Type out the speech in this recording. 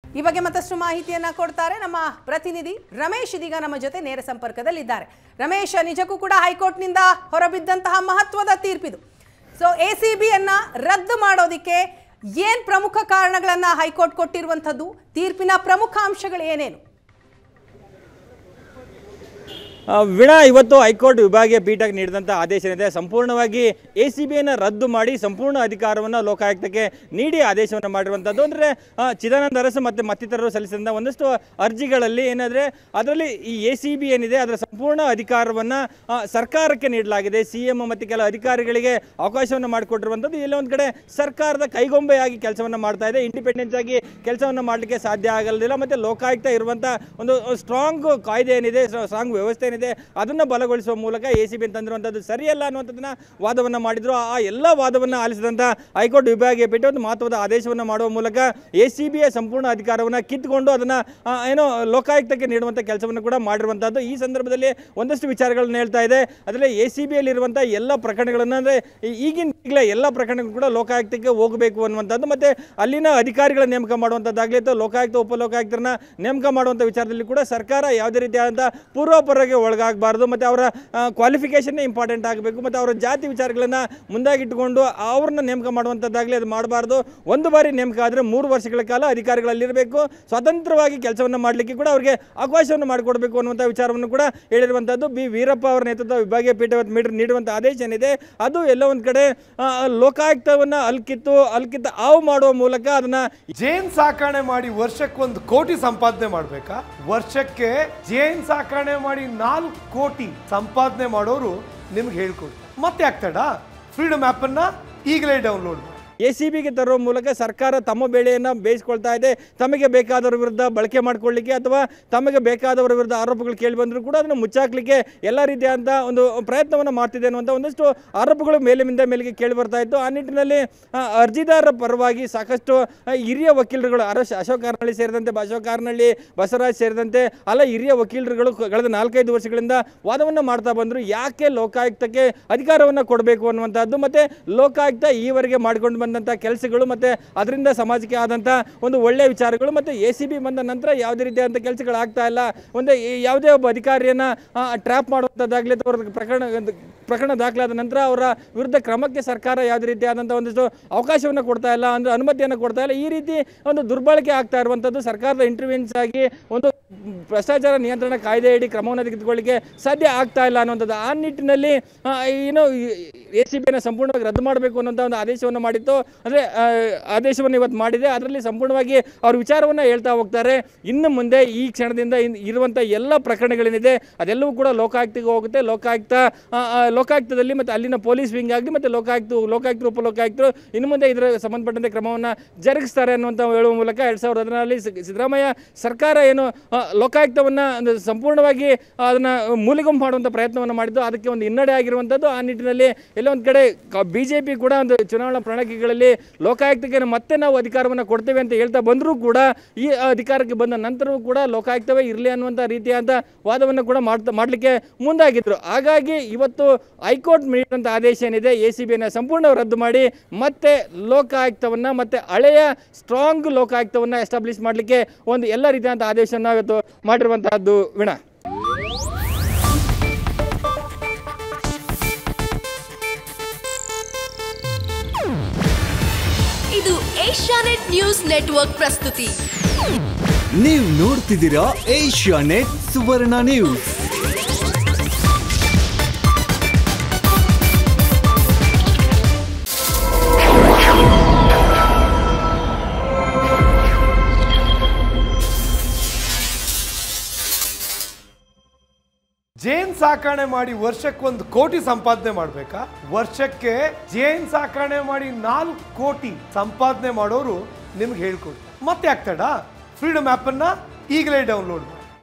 ಈ ಬಗ್ಗೆ ಮತ್ತಷ್ಟು ಮಾಹಿತಿಯನ್ನ ಕೊಡ್ತಾರೆ ನಮ್ಮ ಪ್ರತಿನಿಧಿ ರಮೇಶ್ ಇದೀಗ ನಮ್ಮ ಜೊತೆ ನೇರ ಸಂಪರ್ಕದಲ್ಲಿದ್ದಾರೆ ರಮೇಶ್ ನಿಜಕ್ಕೂ ಕೂಡ ಹೈಕೋರ್ಟ್ನಿಂದ ಹೊರಬಿದ್ದಂತಹ ಮಹತ್ವದ ತೀರ್ಪಿದು ಸೊ ಎ ಸಿ ಬಿಯನ್ನ ರದ್ದು ಮಾಡೋದಿಕ್ಕೆ ಏನ್ ಪ್ರಮುಖ ಕಾರಣಗಳನ್ನ ಹೈಕೋರ್ಟ್ ಕೊಟ್ಟಿರುವಂಥದ್ದು ತೀರ್ಪಿನ ಪ್ರಮುಖ ಅಂಶಗಳು ಏನೇನು ಆ, ವೀಣಾ ಇವತ್ತು ಹೈಕೋರ್ಟ್ ವಿಭಾಗೀಯ ಪೀಠಕ್ಕೆ ನೀಡಿದಂಥ ಆದೇಶ ಏನಿದೆ ಸಂಪೂರ್ಣವಾಗಿ ಎ ಸಿ ಬಿಯನ್ನು ರದ್ದು ಮಾಡಿ ಸಂಪೂರ್ಣ ಅಧಿಕಾರವನ್ನು ಲೋಕಾಯುಕ್ತಕ್ಕೆ ನೀಡಿ ಆದೇಶವನ್ನು ಮಾಡಿರುವಂಥದ್ದು ಅಂದರೆ ಚಿದಾನಂದ ಅರಸು ಮತ್ತು ಮತ್ತಿತರರು ಸಲ್ಲಿಸಿದಂಥ ಒಂದಷ್ಟು ಅರ್ಜಿಗಳಲ್ಲಿ ಏನಾದರೆ ಅದರಲ್ಲಿ ಈ ಎ ಸಿ ಬಿ ಏನಿದೆ ಅದರ ಸಂಪೂರ್ಣ ಅಧಿಕಾರವನ್ನು ಸರ್ಕಾರಕ್ಕೆ ನೀಡಲಾಗಿದೆ ಸಿ ಎಂ ಮತ್ತು ಕೆಲ ಅಧಿಕಾರಿಗಳಿಗೆ ಅವಕಾಶವನ್ನು ಮಾಡಿಕೊಟ್ಟಿರುವಂಥದ್ದು ಎಲ್ಲ ಒಂದು ಕಡೆ ಸರ್ಕಾರದ ಕೈಗೊಂಬೆಯಾಗಿ ಕೆಲಸವನ್ನು ಮಾಡ್ತಾ ಇದೆ ಇಂಡಿಪೆಂಡೆನ್ಸ್ ಆಗಿ ಕೆಲಸವನ್ನು ಮಾಡಲಿಕ್ಕೆ ಸಾಧ್ಯ ಆಗಲಿಲ್ಲ ಮತ್ತು ಲೋಕಾಯುಕ್ತ ಇರುವಂಥ ಒಂದು ಸ್ಟ್ರಾಂಗ್ ಕಾಯ್ದೆ ಏನಿದೆ ಸ್ಟ್ರಾಂಗ್ ವ್ಯವಸ್ಥೆ ಏನಿದೆ ಅದನ್ನು ಬಲಗೊಳಿಸುವ ಮೂಲಕ ಎ ಸಿ ಬಿ ತಂದಿರುವಂಥದ್ದು ಸರಿಯಲ್ಲ ಅನ್ನುವಂಥದ್ದನ್ನ ವಾದವನ್ನು ಮಾಡಿದ್ರು ಆ ಎಲ್ಲ ವಾದವನ್ನು ಆಲಿಸಿದಂಥ ಹೈಕೋರ್ಟ್ ವಿಭಾಗೀಯ ಪೀಠ ಒಂದು ಮಹತ್ವದ ಆದೇಶವನ್ನು ಮಾಡುವ ಮೂಲಕ ಎ ಸಿ ಬಿಯ ಸಂಪೂರ್ಣ ಅಧಿಕಾರವನ್ನು ಕಿತ್ತುಕೊಂಡು ಅದನ್ನು ಏನೋ ಲೋಕಾಯುಕ್ತಕ್ಕೆ ನೀಡುವಂಥ ಕೆಲಸವನ್ನು ಕೂಡ ಮಾಡಿರುವಂಥದ್ದು ಈ ಸಂದರ್ಭದಲ್ಲಿ ಒಂದಷ್ಟು ವಿಚಾರಗಳನ್ನ ಹೇಳ್ತಾ ಇದೆ ಅದರಲ್ಲಿ ಎ ಸಿ ಬಿಯಲ್ಲಿರುವಂಥ ಎಲ್ಲ ಪ್ರಕರಣಗಳನ್ನು ಅಂದರೆ ಈಗಿನ ಈಗಲೇ ಎಲ್ಲ ಪ್ರಕರಣಗಳು ಕೂಡ ಲೋಕಾಯುಕ್ತಕ್ಕೆ ಹೋಗಬೇಕು ಅನ್ನುವಂಥದ್ದು ಮತ್ತು ಅಲ್ಲಿನ ಅಧಿಕಾರಿಗಳ ನೇಮಕ ಮಾಡುವಂಥದ್ದಾಗಲಿ ಅಥವಾ ಲೋಕಾಯುಕ್ತ ಉಪಲೋಕಾಯುಕ್ತರನ್ನ ನೇಮಕ ಮಾಡುವಂಥ ವಿಚಾರದಲ್ಲಿ ಕೂಡ ಸರ್ಕಾರ ಯಾವುದೇ ರೀತಿಯಾದಂಥ ಪೂರ್ವಾಪರಗೆ ಒಳಗಾಗಬಾರ್ದು ಮತ್ತು ಅವರ ಕ್ವಾಲಿಫಿಕೇಷನ್ನೇ ಇಂಪಾರ್ಟೆಂಟ್ ಆಗಬೇಕು ಮತ್ತು ಅವರ ಜಾತಿ ವಿಚಾರಗಳನ್ನು ಮುಂದಾಗಿಟ್ಟುಕೊಂಡು ಅವ್ರನ್ನ ನೇಮಕ ಮಾಡುವಂಥದ್ದಾಗಲಿ ಅದು ಮಾಡಬಾರ್ದು ಒಂದು ಬಾರಿ ನೇಮಕ ಆದರೆ ಮೂರು ವರ್ಷಗಳ ಕಾಲ ಅಧಿಕಾರಿಗಳಲ್ಲಿರಬೇಕು ಸ್ವತಂತ್ರವಾಗಿ ಕೆಲಸವನ್ನು ಮಾಡಲಿಕ್ಕೆ ಕೂಡ ಅವರಿಗೆ ಅವಕಾಶವನ್ನು ಮಾಡಿಕೊಡಬೇಕು ಅನ್ನುವಂಥ ವಿಚಾರವನ್ನು ಕೂಡ ಹೇಳಿರುವಂಥದ್ದು ಬಿ ವೀರಪ್ಪ ಅವರ ನೇತೃತ್ವ ವಿಭಾಗೀಯ ಪೀಠ ಇವತ್ತು ಮೀಟರ್ ನೀಡುವಂಥ ಆದೇಶ ಏನಿದೆ ಅದು ಎಲ್ಲ ಒಂದು ಕಡೆ ಆ, ಲೋಕಾಯುಕ್ತವನ್ನು ಅಲ್ಕಿತ್ತು ಅಲ್ಕಿತ್ತ ಆವು ಮಾಡುವ ಮೂಲಕ ಅದನ್ನು ಜೇನ್ ಸಾಕಣೆ ಮಾಡಿ ವರ್ಷಕ್ಕೊಂದು ಕೋಟಿ ಸಂಪಾದನೆ ಮಾಡ್ಬೇಕಾ ವರ್ಷಕ್ಕೆ ಜೇನ್ ಸಾಕಣೆ ಮಾಡಿ ನಾಲ್ಕು ಕೋಟಿ ಸಂಪಾದನೆ ಮಾಡೋರು ನಿಮ್ಗೆ ಹೇಳ್ಕೊಡ್ತಾರೆ ಮತ್ತೆ ಆಗ್ತಾಡ ಫ್ರೀಡಮ್ ಆ್ಯಪನ್ನು ಈಗಲೇ ಡೌನ್ಲೋಡ್ ಮಾಡಿ ಎ ಸಿ ಬಿಗೆ ತರುವ ಮೂಲಕ ಸರ್ಕಾರ ತಮ್ಮ ಬೆಳೆಯನ್ನು ಬೇಯಿಸ್ಕೊಳ್ತಾ ಇದೆ ತಮಗೆ ಬೇಕಾದವರ ವಿರುದ್ಧ ಬಳಕೆ ಮಾಡ್ಕೊಳ್ಳಿಕ್ಕೆ ಅಥವಾ ತಮಗೆ ಬೇಕಾದವರ ವಿರುದ್ಧ ಆರೋಪಗಳು ಕೇಳಿ ಬಂದರೂ ಕೂಡ ಅದನ್ನು ಮುಚ್ಚಾಕ್ಲಿಕ್ಕೆ ಎಲ್ಲ ರೀತಿಯಾದಂಥ ಒಂದು ಪ್ರಯತ್ನವನ್ನು ಮಾಡ್ತಿದೆ ಅನ್ನುವಂಥ ಒಂದಷ್ಟು ಆರೋಪಗಳು ಮೇಲಿನಿಂದ ಮೇಲಿಗೆ ಕೇಳಿ ಬರ್ತಾ ಇತ್ತು ಆ ನಿಟ್ಟಿನಲ್ಲಿ ಆ, ಅರ್ಜಿದಾರರ ಪರವಾಗಿ ಸಾಕಷ್ಟು ಆ, ಹಿರಿಯ ವಕೀಲರುಗಳು ಅರಶ್ ಅಶೋಕ್ ಕಾರ್ನಳ್ಳಿ ಸೇರಿದಂತೆ ಬ- ಅಶೋಕ್ ಕಾರ್ನಳ್ಳಿ ಬಸವರಾಜ್ ಸೇರಿದಂತೆ ಹಲ ಹಿರಿಯ ವಕೀಲರುಗಳು ಕಳೆದ ನಾಲ್ಕೈದು ವರ್ಷಗಳಿಂದ ವಾದವನ್ನು ಮಾಡ್ತಾ ಬಂದರು ಯಾಕೆ ಲೋಕಾಯುಕ್ತಕ್ಕೆ ಅಧಿಕಾರವನ್ನು ಕೊಡಬೇಕು ಅನ್ನುವಂಥದ್ದು ಮತ್ತು ಲೋಕಾಯುಕ್ತ ಈವರೆಗೆ ಮಾಡಿಕೊಂಡು ಬಂದಂಥ ಕೆಲಸಗಳು ಮತ್ತು ಅದರಿಂದ ಸಮಾಜಕ್ಕೆ ಆದಂಥ ಒಂದು ಒಳ್ಳೆಯ ವಿಚಾರಗಳು ಮತ್ತು ಎ ಸಿ ಬಿ ಬಂದ ನಂತರ ಯಾವುದೇ ರೀತಿಯಾದಂಥ ಕೆಲಸಗಳು ಆಗ್ತಾ ಇಲ್ಲ ಒಂದು ಈ- ಯಾವುದೇ ಒಬ್ಬ ಅಧಿಕಾರಿಯನ್ನು ಟ್ರ್ಯಾಪ್ ಮಾಡುವಂಥದ್ದಾಗಲಿ ಅಥವಾ ಅವ್ರ ಪ್ರಕರಣ ಪ್ರಕರಣ ದಾಖಲಾದ ನಂತರ ಅವರ ವಿರುದ್ಧ ಕ್ರಮಕ್ಕೆ ಸರ್ಕಾರ ಯಾವುದೇ ರೀತಿಯಾದಂಥ ಒಂದಿಷ್ಟು ಅವಕಾಶವನ್ನು ಕೊಡ್ತಾ ಇಲ್ಲ ಅಂದರೆ ಅನುಮತಿಯನ್ನು ಕೊಡ್ತಾ ಇಲ್ಲ ಈ ರೀತಿ ಒಂದು ದುರ್ಬಳಕೆ ಆಗ್ತಾ ಇರುವಂಥದ್ದು ಸರ್ಕಾರದ ಇಂಟರ್ವೆನ್ಸ್ ಆಗಿ ಒಂದು ಭ್ರಷ್ಟಾಚಾರ ನಿಯಂತ್ರಣ ಕಾಯ್ದೆಯಡಿ ಕ್ರಮವನ್ನು ತೆಗೆದುಕೊಳ್ಳಿಕ್ಕೆ ಸಾಧ್ಯ ಆಗ್ತಾ ಇಲ್ಲ ಅನ್ನುವಂಥದ್ದು ಆ ನಿಟ್ಟಿನಲ್ಲಿ ಆ, ಏನು ಎ ಸಿ ಬಿಯನ್ನು ಸಂಪೂರ್ಣವಾಗಿ ರದ್ದು ಮಾಡಬೇಕು ಅನ್ನೋಂಥ ಒಂದು ಆದೇಶವನ್ನು ಮಾಡಿತ್ತು ಅಂದರೆ ಆದೇಶವನ್ನು ಇವತ್ತು ಮಾಡಿದೆ ಅದರಲ್ಲಿ ಸಂಪೂರ್ಣವಾಗಿ ಅವ್ರ ವಿಚಾರವನ್ನು ಹೇಳ್ತಾ ಹೋಗ್ತಾರೆ ಇನ್ನು ಮುಂದೆ ಈ ಕ್ಷಣದಿಂದ ಇನ್- ಇರುವಂಥ ಎಲ್ಲ ಪ್ರಕರಣಗಳೇನಿದೆ ಅದೆಲ್ಲವೂ ಕೂಡ ಲೋಕಾಯುಕ್ತಕ್ಕೆ ಹೋಗುತ್ತೆ ಲೋಕಾಯುಕ್ತ ಆ, ಆ, ಲೋಕಾಯುಕ್ತದಲ್ಲಿ ಮತ್ತು ಅಲ್ಲಿನ ಪೊಲೀಸ್ ವಿಂಗ್ ಆಗಲಿ ಮತ್ತು ಲೋಕಾಯುಕ್ತ ಲೋಕಾಯುಕ್ತರು ಉಪಲೋಕಾಯುಕ್ತರು ಇನ್ನು ಮುಂದೆ ಇದರ ಸಂಬಂಧಪಟ್ಟಂತೆ ಕ್ರಮವನ್ನು ಜರುಗಿಸ್ತಾರೆ ಅನ್ನುವಂಥ ಹೇಳುವ ಮೂಲಕ ಎರಡು ಸಾವಿರದ ಹದಿನಾರಲ್ಲಿ ಸಿದ್ದರಾಮಯ್ಯ ಸರ್ಕಾರ ಏನು ಆ, ಲೋಕಾಯುಕ್ತವನ್ನು ಒಂದು ಸಂಪೂರ್ಣವಾಗಿ ಅದನ್ನು ಮೂಲಿಗುಂಪು ಮಾಡುವಂಥ ಪ್ರಯತ್ನವನ್ನು ಮಾಡಿದ್ದು ಅದಕ್ಕೆ ಒಂದು ಹಿನ್ನಡೆ ಆಗಿರುವಂಥದ್ದು ಆ ನಿಟ್ಟಿನಲ್ಲಿ ಎಲ್ಲ ಒಂದು ಕಡೆ ಬಿ ಜೆ ಪಿ ಕೂಡ ಒಂದು ಚುನಾವಣಾ ಪ್ರಣಾಳಿಕೆಗಳಲ್ಲಿ ಲೋಕಾಯುಕ್ತಕ್ಕೆ ಮತ್ತೆ ನಾವು ಅಧಿಕಾರವನ್ನು ಕೊಡ್ತೇವೆ ಅಂತ ಹೇಳ್ತಾ ಬಂದರೂ ಕೂಡ ಈ ಅಧಿಕಾರಕ್ಕೆ ಬಂದ ನಂತರವೂ ಕೂಡ ಲೋಕಾಯುಕ್ತವೇ ಇರಲಿ ಅನ್ನುವಂಥ ರೀತಿಯಾದ ವಾದವನ್ನು ಕೂಡ ಮಾಡ್ತಾ ಮಾಡಲಿಕ್ಕೆ ಮುಂದಾಗಿದ್ದರು ಹಾಗಾಗಿ ಇವತ್ತು ಹೈಕೋರ್ಟ್ ನೀಡಿದಂಥ ಆದೇಶ ಏನಿದೆ ಎ ಸಿ ಬಿಯನ್ನು ಸಂಪೂರ್ಣ ರದ್ದು ಮಾಡಿ ಮತ್ತೆ ಲೋಕಾಯುಕ್ತವನ್ನು ಮತ್ತೆ ಹಳೆಯ ಸ್ಟ್ರಾಂಗ್ ಲೋಕಾಯುಕ್ತವನ್ನು ಎಸ್ಟಾಬ್ಲಿಷ್ ಮಾಡಲಿಕ್ಕೆ ಒಂದು ಎಲ್ಲ ರೀತಿಯಾದಂಥ ಆದೇಶವನ್ನು ಇವತ್ತು ಮಾಡಿರುವಂತಹದ್ದು ವೀಣಾ ಇದು ಏಷ್ಯಾನೆಟ್ ನ್ಯೂಸ್ ನೆಟ್ವರ್ಕ್ ಪ್ರಸ್ತುತಿ ನೀವು ನೋಡ್ತಿದ್ದೀರಾ ಏಷ್ಯಾ ನೆಟ್ ಸುವರ್ಣ ನ್ಯೂಸ್ ಜೇನ್ ಸಾಕಣೆ ಮಾಡಿ ವರ್ಷಕ್ಕೊಂದು ಕೋಟಿ ಸಂಪಾದನೆ ಮಾಡ್ಬೇಕಾ ವರ್ಷಕ್ಕೆ ಜೇನ್ ಸಾಕಣೆ ಮಾಡಿ ನಾಲ್ಕು ಕೋಟಿ ಸಂಪಾದನೆ ಮಾಡೋರು ನಿಮ್ಗೆ ಹೇಳ್ಕೊಡ್ತಾರೆ ಮತ್ತೆ ಆಗ್ತಾಡ ಫ್ರೀಡಮ್ ಆ್ಯಪನ್ನು ಈಗಲೇ ಡೌನ್ಲೋಡ್ ಮಾಡಿ